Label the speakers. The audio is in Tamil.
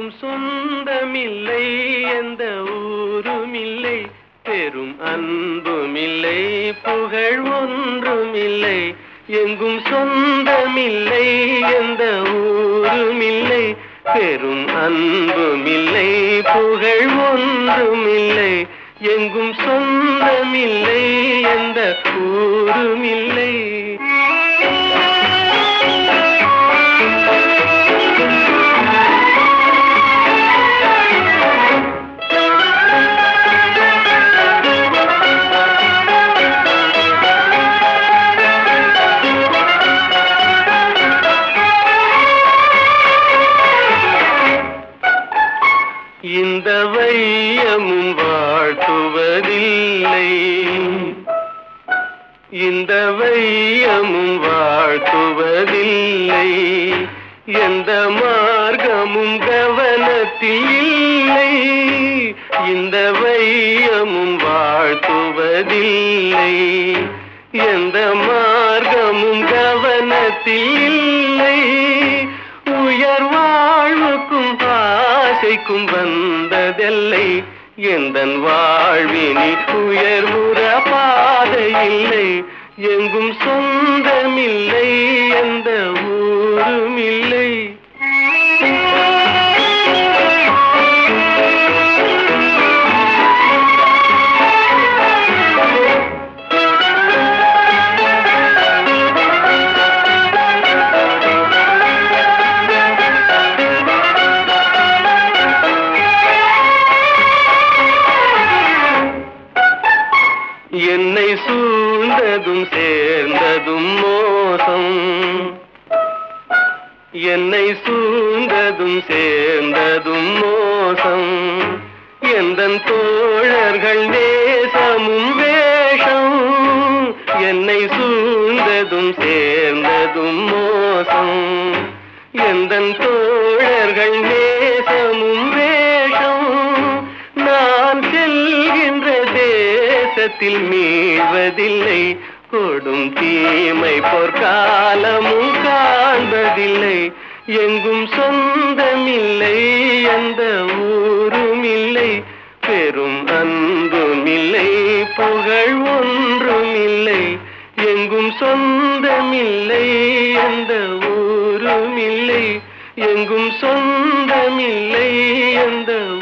Speaker 1: எங்கும் சொந்தமில்லை எந்த ஊருமில்லை பெரும் அன்புமில்லை புகழ் ஒன்றுமில்லை எங்கும் சொந்தமில்லை எந்த ஊருமில்லை பெரும் அன்புமில்லை புகழ் ஒன்றுமில்லை எங்கும் சொந்தமில்லை எந்த ஊருமில்லை இந்த வையமும் வாழ்த்துவதில்லை இந்த வையமும் வாழ்த்துவதில்லை எந்த மார்க்கமும் கவனத்தில் இல்லை இந்த வையமும் வாழ்த்துவதில்லை எந்த மார்க்கமும் கவனத்தில் இல்லை உயர் வாழ்வுக்கும் ஆசைக்கும் வந்ததில்லை எந்தன் வாழ்வினி உயர்வுற பாதை இல்லை எங்கும் சொந்தமில்லை எந்த ஊரும் இல்லை என்னை சூழ்ந்ததும் சேர்ந்ததும் மோசம் என்னை சூழ்ந்ததும் சேர்ந்ததும் மோசம் எந்தன் தோழர்கள் நேசமும் வேஷம் என்னை சூழ்ந்ததும் சேர்ந்ததும் மோசம் எந்தன் தோழர்கள் நேசமும் வேஷம் நான் செல்கின்ற தேசத்தில் மீழ்வதில்லை கொடும் தீமை பொற்காலமும் காண்பதில்லை எங்கும் சொந்தமில்லை எந்த ஊரும் இல்லை பெரும் அன்புமில்லை புகழ் ஒன்றும் இல்லை எங்கும் சொந்தமில்லை எந்த ஊரும் இல்லை எங்கும் சொந்தமில்லை எந்த